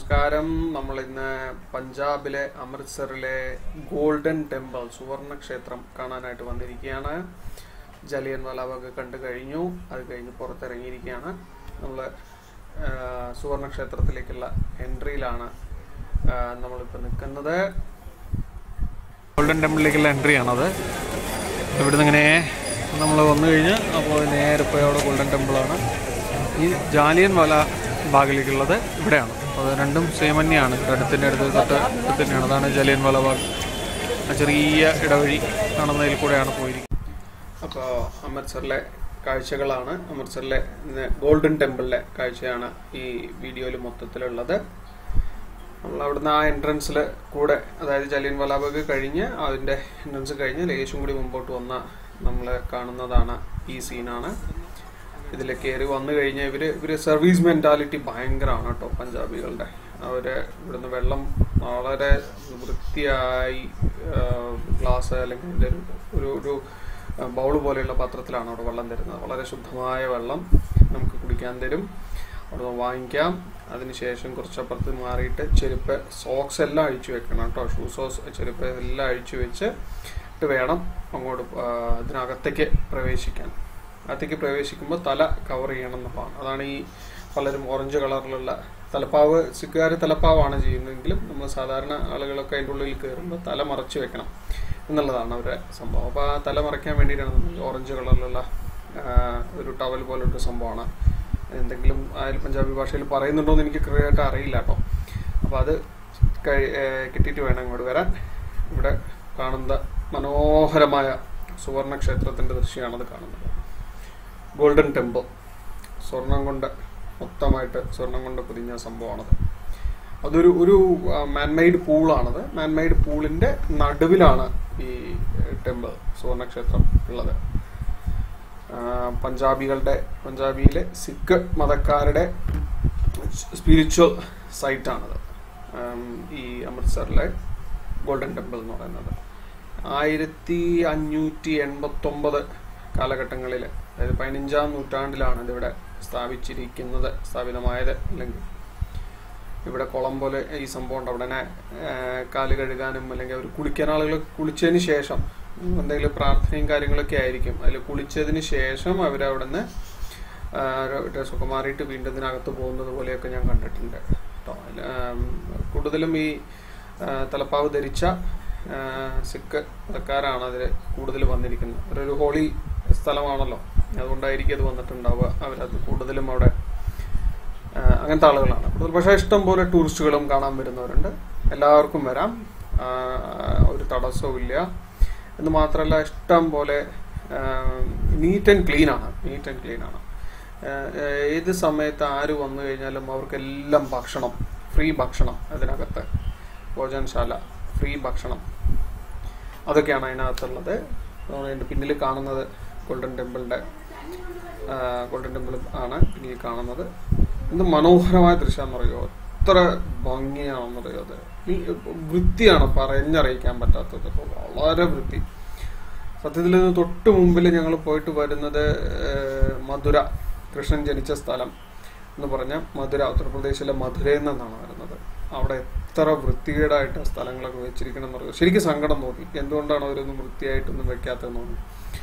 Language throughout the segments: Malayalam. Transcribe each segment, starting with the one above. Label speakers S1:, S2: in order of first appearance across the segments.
S1: നമസ്കാരം നമ്മൾ ഇന്ന് പഞ്ചാബിലെ അമൃത്സറിലെ ഗോൾഡൻ ടെമ്പിൾ സുവർണ ക്ഷേത്രം കാണാനായിട്ട് വന്നിരിക്കുകയാണ് ജലിയൻ വാലാബാഗ് കണ്ടു കഴിഞ്ഞു അത് കഴിഞ്ഞ് പുറത്തിറങ്ങിയിരിക്കുകയാണ് നമ്മൾ സുവർണ ക്ഷേത്രത്തിലേക്കുള്ള എൻട്രിയിലാണ് നമ്മളിപ്പോൾ നിൽക്കുന്നത് ഗോൾഡൻ ടെമ്പിളിലേക്കുള്ള എൻട്രി ആണത് ഇവിടുന്ന് ഇങ്ങനെ നമ്മൾ വന്നു കഴിഞ്ഞ് അപ്പോൾ നേരെ പോയി അവിടെ ഗോൾഡൻ ടെമ്പിളാണ് ഈ ജാലിയൻ വാല ബാഗിലേക്കുള്ളത് ഇവിടെയാണ് അത് രണ്ടും സെയിം തന്നെയാണ് അടുത്തിൻ്റെ അടുത്ത് തൊട്ട് അടുത്ത് തന്നെയാണ് അതാണ് ജാലിയൻ വാല ബാഗ് ആ ചെറിയ ഇടവഴി കാണുന്നതിൽ കൂടെയാണ് പോയിരിക്കുന്നത് അപ്പോൾ അമൃത്സറിലെ കാഴ്ചകളാണ് അമൃത്സറിലെ ഇന്ന് ഗോൾഡൻ ടെമ്പിളിലെ കാഴ്ചയാണ് ഈ വീഡിയോയിൽ മൊത്തത്തിലുള്ളത് നമ്മൾ അവിടുന്ന് ആ എൻട്രൻസിൽ കൂടെ അതായത് ജലിയൻ വാലാബാഗ് കഴിഞ്ഞ് അതിൻ്റെ എൻട്രൻസ് കഴിഞ്ഞ് ലേശം കൂടി മുമ്പോട്ട് വന്ന നമ്മൾ കാണുന്നതാണ് ഈ സീനാണ് ഇതിൽ കയറി വന്നു കഴിഞ്ഞാൽ ഇവർ ഇവർ സർവീസ് മെൻറ്റാലിറ്റി ഭയങ്കരമാണ് കേട്ടോ പഞ്ചാബികളുടെ അവർ ഇവിടുന്ന് വെള്ളം വളരെ വൃത്തിയായി ഗ്ലാസ് അല്ലെങ്കിൽ ഇതിൻ്റെ ഒരു ഒരു ബൗള് പോലെയുള്ള പാത്രത്തിലാണ് അവിടെ വെള്ളം തരുന്നത് വളരെ ശുദ്ധമായ വെള്ളം നമുക്ക് കുടിക്കാൻ തരും അവിടെ വാങ്ങിക്കാം അതിനുശേഷം കുറച്ചപ്പുറത്ത് മാറിയിട്ട് ചെരുപ്പ് സോക്സ് എല്ലാം അഴിച്ചു വെക്കണം കേട്ടോ ഷൂസോസ് ചെരുപ്പ് എല്ലാം അഴിച്ചു വെച്ച് ഇട്ട് വേണം അങ്ങോട്ട് അതിനകത്തേക്ക് പ്രവേശിക്കാൻ അകത്തേക്ക് പ്രവേശിക്കുമ്പോൾ തല കവർ ചെയ്യണം എന്നുള്ളതാണ് അതാണ് ഈ പലരും ഓറഞ്ച് കളറിലുള്ള തലപ്പാവ് സിക്കുകാർ തലപ്പാവാണ് ചെയ്യുന്നതെങ്കിലും നമ്മൾ സാധാരണ ആളുകളൊക്കെ അതിൻ്റെ ഉള്ളിൽ കയറുമ്പോൾ തല മറച്ചു വെക്കണം എന്നുള്ളതാണ് അവരുടെ സംഭവം അപ്പോൾ ആ തല മറയ്ക്കാൻ വേണ്ടിയിട്ടാണ് നമ്മൾ ഓറഞ്ച് കളറിലുള്ള ഒരു ടവൽ പോലൊരു സംഭവമാണ് എന്തെങ്കിലും ആയാലും പഞ്ചാബി ഭാഷയിൽ പറയുന്നുണ്ടോ എന്ന് എനിക്ക് ക്ലിയർ ആയിട്ട് അറിയില്ല കേട്ടോ അപ്പോൾ അത് കിട്ടിയിട്ട് വേണം ഇങ്ങോട്ട് വരാൻ ഇവിടെ കാണുന്ന മനോഹരമായ സുവർണ ക്ഷേത്രത്തിൻ്റെ ദൃശ്യമാണത് കാണുന്നത് ഗോൾഡൻ ടെമ്പിൾ സ്വർണം കൊണ്ട് മൊത്തമായിട്ട് സ്വർണം കൊണ്ട് പൊതിഞ്ഞ സംഭവമാണത് അതൊരു ഒരു മാൻമെയ്ഡ് പൂളാണത് മാൻമെയ്ഡ് പൂളിൻ്റെ നടുവിലാണ് ഈ ടെമ്പിൾ സുവർണക്ഷേത്രം ഉള്ളത് പഞ്ചാബികളുടെ പഞ്ചാബിയിലെ സിഖ് മതക്കാരുടെ സ്പിരിച്വൽ സൈറ്റാണത് ഈ അമൃത്സറിലെ ഗോൾഡൻ ടെമ്പിൾ എന്ന് പറയുന്നത് ആയിരത്തി അഞ്ഞൂറ്റി എൺപത്തൊമ്പത് കാലഘട്ടങ്ങളിൽ അതായത് പതിനഞ്ചാം നൂറ്റാണ്ടിലാണ് ഇതിവിടെ സ്ഥാപിച്ചിരിക്കുന്നത് സ്ഥാപിതമായത് അല്ലെങ്കിൽ ഇവിടെ കുളം പോലെ ഈ സംഭവം ഉണ്ട് അവിടെ കാല് കഴുകാനും അല്ലെങ്കിൽ അവർ കുളിക്കാൻ ആളുകൾ കുളിച്ചതിന് ശേഷം എന്തെങ്കിലും പ്രാർത്ഥനയും കാര്യങ്ങളൊക്കെ ആയിരിക്കും അതിൽ കുളിച്ചതിന് ശേഷം അവരവിടെ നിന്ന് ഡ്രസ്സൊക്കെ മാറിയിട്ട് വീണ്ടും ഇതിനകത്ത് പോകുന്നത് പോലെയൊക്കെ ഞാൻ കണ്ടിട്ടുണ്ട് കേട്ടോ കൂടുതലും ഈ തലപ്പാവ് ധരിച്ച സിഖ് മതക്കാരാണ് അതിൽ കൂടുതൽ വന്നിരിക്കുന്നത് അവരൊരു ഹോളി സ്ഥലമാണല്ലോ അതുകൊണ്ടായിരിക്കും അത് വന്നിട്ടുണ്ടാവുക അവരത് കൂടുതലും അവിടെ അങ്ങനത്തെ ആളുകളാണ് കൂടുതൽ പക്ഷേ ഇഷ്ടം പോലെ ടൂറിസ്റ്റുകളും കാണാൻ വരുന്നവരുണ്ട് എല്ലാവർക്കും വരാം ഒരു തടസ്സവും ഇല്ല എന്ന് മാത്രമല്ല ഇഷ്ടം പോലെ നീറ്റ് ആൻഡ് ക്ലീൻ ആണ് നീറ്റ് ആൻഡ് ക്ലീൻ ആണ് ഏത് സമയത്ത് ആര് വന്നു കഴിഞ്ഞാലും അവർക്കെല്ലാം ഭക്ഷണം ഫ്രീ ഭക്ഷണം അതിനകത്ത് ഭോജനശാല ഫ്രീ ഭക്ഷണം അതൊക്കെയാണ് അതിനകത്തുള്ളത് അതിൻ്റെ പിന്നിൽ കാണുന്നത് ഗോൾഡൻ ടെമ്പിളിൻ്റെ ഗോൾഡൻ ടെമ്പിൾ ആണ് പിന്നിൽ കാണുന്നത് എന്ത് മനോഹരമായ ദൃശ്യമാണെന്ന് പറയുമോ എത്ര ഭംഗിയാണെന്ന് പറയുമോ അത് ഈ വൃത്തിയാണ് പറഞ്ഞറിയിക്കാൻ പറ്റാത്തത് വളരെ വൃത്തി സത്യത്തിൽ നിന്ന് തൊട്ട് മുമ്പിൽ ഞങ്ങൾ പോയിട്ട് വരുന്നത് മധുര കൃഷ്ണൻ ജനിച്ച സ്ഥലം എന്ന് പറഞ്ഞ മധുര ഉത്തർപ്രദേശിലെ മധുരയിൽ നിന്നാണ് വരുന്നത് അവിടെ എത്ര വൃത്തികേടായിട്ട് സ്ഥലങ്ങളൊക്കെ വെച്ചിരിക്കണം എന്ന് പറയുന്നത് ശരിക്കും സങ്കടം തോന്നി എന്തുകൊണ്ടാണ് അവരൊന്നും വൃത്തിയായിട്ടൊന്നും വെക്കാത്തതെന്ന് തോന്നി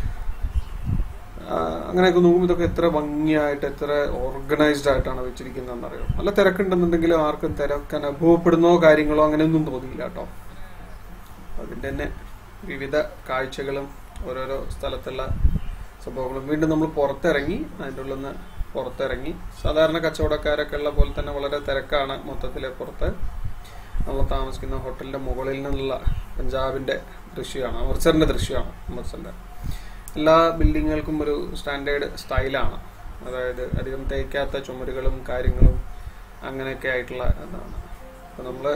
S1: അങ്ങനെയൊക്കെ നോക്കുമ്പോൾ ഇതൊക്കെ എത്ര ഭംഗിയായിട്ട് എത്ര ഓർഗനൈസ്ഡ് ആയിട്ടാണ് വെച്ചിരിക്കുന്നതെന്ന് അറിയാം നല്ല തിരക്കുണ്ടെന്നുണ്ടെങ്കിലും ആർക്കും തിരക്ക് അനുഭവപ്പെടുന്നോ കാര്യങ്ങളോ അങ്ങനെയൊന്നും തോന്നിയില്ല കേട്ടോ അതിൻ്റെ തന്നെ വിവിധ കാഴ്ചകളും ഓരോരോ സ്ഥലത്തുള്ള സംഭവങ്ങളും വീണ്ടും നമ്മൾ പുറത്തിറങ്ങി അതിൻ്റെ ഉള്ളിൽ നിന്ന് പുറത്തിറങ്ങി സാധാരണ കച്ചവടക്കാരൊക്കെ ഉള്ള പോലെ തന്നെ വളരെ തിരക്കാണ് മൊത്തത്തിലെ പുറത്ത് നമ്മൾ താമസിക്കുന്ന ഹോട്ടലിൻ്റെ മുകളിൽ നിന്നുള്ള പഞ്ചാബിൻ്റെ ദൃശ്യമാണ് അമൃത്സറിൻ്റെ ദൃശ്യമാണ് അമൃത്സറിൻ്റെ എല്ലാ ബിൽഡിങ്ങുകൾക്കും ഒരു സ്റ്റാൻഡേർഡ് സ്റ്റൈലാണ് അതായത് അധികം തേക്കാത്ത ചുമരുകളും കാര്യങ്ങളും അങ്ങനെയൊക്കെ ആയിട്ടുള്ള ഇതാണ് അപ്പം നമ്മൾ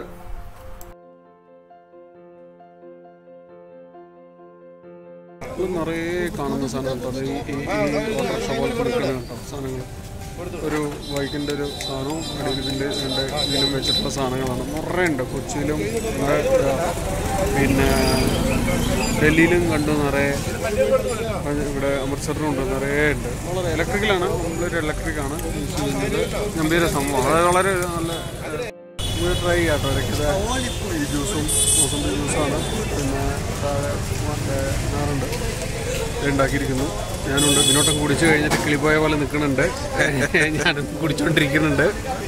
S1: നിറയെ കാണുന്ന സാധനം കേട്ടോ ഈ ഈ ഓട്ടോറിക്ഷ പോലെ കൊടുക്കുന്ന കേട്ടോ സാധനങ്ങൾ ഒരു ബൈക്കിൻ്റെ ഒരു സാധനവും അടിയിൽ ഇതിൻ്റെ രണ്ട് ഇതിലും വെച്ചിട്ടുള്ള സാധനങ്ങളാണ് നിറയുണ്ട് കൊച്ചിയിലും ഉണ്ട് പിന്നെ ഡൽഹിയിലും കണ്ടു നിറയെ ഇവിടെ അമൃത്സറിലും ഉണ്ട് നിറയെ ഉണ്ട് വളരെ ഇലക്ട്രിക്കലാണ് കംപ്ലീറ്റ് ഇലക്ട്രിക്കാണ് യൂസ് ചെയ്യുന്നത് ഗംഭീര സംഭവം അതായത് വളരെ നല്ല നമുക്ക് ട്രൈ ചെയ്യാം കേട്ടോ ഇടയ്ക്ക് ഈ ജ്യൂസും മൂസമ്പി ജ്യൂസാണ് പിന്നെ താഴെ മറ്റേ നാറുണ്ട് ഉണ്ടാക്കിയിരിക്കുന്നു ഞാനുണ്ട് ഇതിനോട്ടം കുടിച്ചു കഴിഞ്ഞിട്ട് കിളിപ്പോയ പോലെ നിൽക്കുന്നുണ്ട് ഞാനും കുടിച്ചോണ്ടിരിക്കുന്നുണ്ട്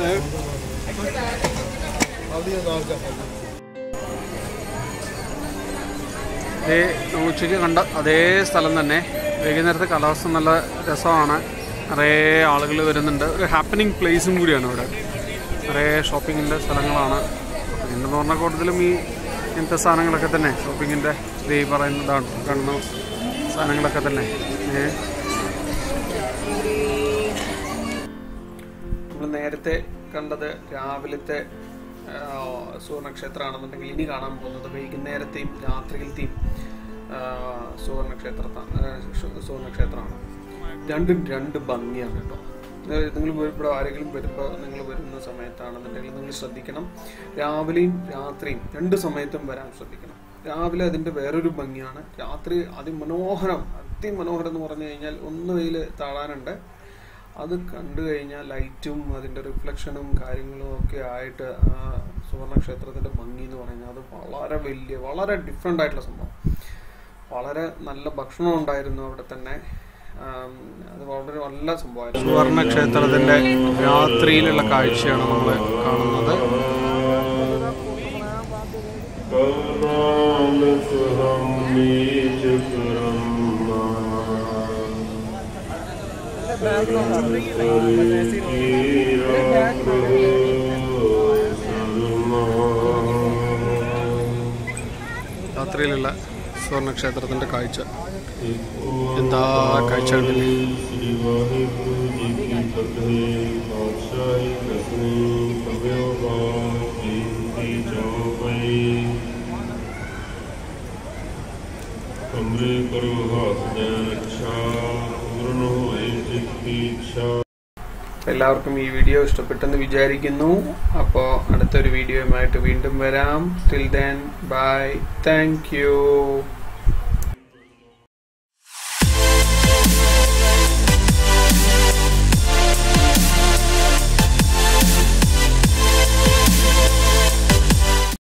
S1: ഇതേ നമ്മൾ ഉച്ചയ്ക്ക് കണ്ട അതേ സ്ഥലം തന്നെ വൈകുന്നേരത്തെ കാലാവസ്ഥ നല്ല രസമാണ് നിറയെ ആളുകൾ വരുന്നുണ്ട് ഒരു ഹാപ്പനിങ് പ്ലേസും കൂടിയാണ് ഇവിടെ നിറയെ ഷോപ്പിങ്ങിൻ്റെ സ്ഥലങ്ങളാണ് പിന്നെ എന്ന് പറഞ്ഞ കൂട്ടത്തിലും ഈ ഇങ്ങനത്തെ സാധനങ്ങളൊക്കെ തന്നെ ഷോപ്പിങ്ങിൻ്റെ ഇത് ഈ പറയുന്നതാണ് കാണുന്ന സാധനങ്ങളൊക്കെ തന്നെ ഏ നമ്മൾ നേരത്തെ കണ്ടത് രാവിലത്തെ ആ, സുവർണക്ഷേത്രമാണെന്നുണ്ടെങ്കിൽ ഇനി കാണാൻ പോകുന്നത് വൈകുന്നേരത്തെയും രാത്രിയിലത്തെയും ആ, സുവർണക്ഷേത്ര സുവർണക്ഷേത്രമാണ് രണ്ടും രണ്ട് ഭംഗിയാണ് കേട്ടോ നിങ്ങൾ ഇവിടെ ആരെങ്കിലും വരുമ്പോൾ നിങ്ങൾ വരുന്ന സമയത്താണെന്നുണ്ടെങ്കിൽ നിങ്ങൾ ശ്രദ്ധിക്കണം രാവിലെയും രാത്രിയും രണ്ട് സമയത്തും വരാൻ ശ്രദ്ധിക്കണം രാവിലെ അതിൻ്റെ വേറൊരു ഭംഗിയാണ് രാത്രി അതിമനോഹരം അതിമനോഹരം എന്ന് പറഞ്ഞു കഴിഞ്ഞാൽ ഒന്ന് വെയിൽ താഴാനുണ്ട് അത് കണ്ടു കഴിഞ്ഞാൽ ലൈറ്റും അതിൻ്റെ റിഫ്ലക്ഷനും കാര്യങ്ങളും ഒക്കെ ആയിട്ട് ആ സുവർണക്ഷേത്രത്തിൻ്റെ ഭംഗി എന്ന് പറയുന്നത് അത് വളരെ വലിയ വളരെ ഡിഫറെൻ്റ് ആയിട്ടുള്ള സംഭവം വളരെ നല്ല ഭക്ഷണം ഉണ്ടായിരുന്നു അവിടെ തന്നെ ആം, അത് വളരെ നല്ല സംഭവമായിരുന്നു സുവർണക്ഷേത്രത്തിൻ്റെ രാത്രിയിലുള്ള കാഴ്ചയാണ് നമ്മൾ കാണുന്നത് രാത്രിയിലുള്ള സുവർണക്ഷേത്രത്തിൻ്റെ കാഴ്ച എന്താ കാഴ്ച കണ്ടില്ലേ
S2: ਸ੍ਰੀ ਵਾਹਿਗੁਰੂ ਜੀ ਕੀ ਫਤਿਹ ਪਾਤਸ਼ਾਹੀ ਕਸਨੀ ਕਬਿਓ ਬਾਦ ਕੀਮਤੀ ਚੌਪਈ ਕਮਰੇ ਕਰੋ ਹਾਥ ਜਨ ਰਖਾ ਪੂਰਨ ਹੋਏ ਜਿਤ ਕੀ ਇੱਛਾ
S1: എല്ലാവർക്കും ഈ വീഡിയോ ഇഷ്ടപ്പെട്ടെന്ന് വിചാരിക്കുന്നു അപ്പോൾ അടുത്തൊരു വീഡിയോയുമായിട്ട് വീണ്ടും വരാം till then bye thank U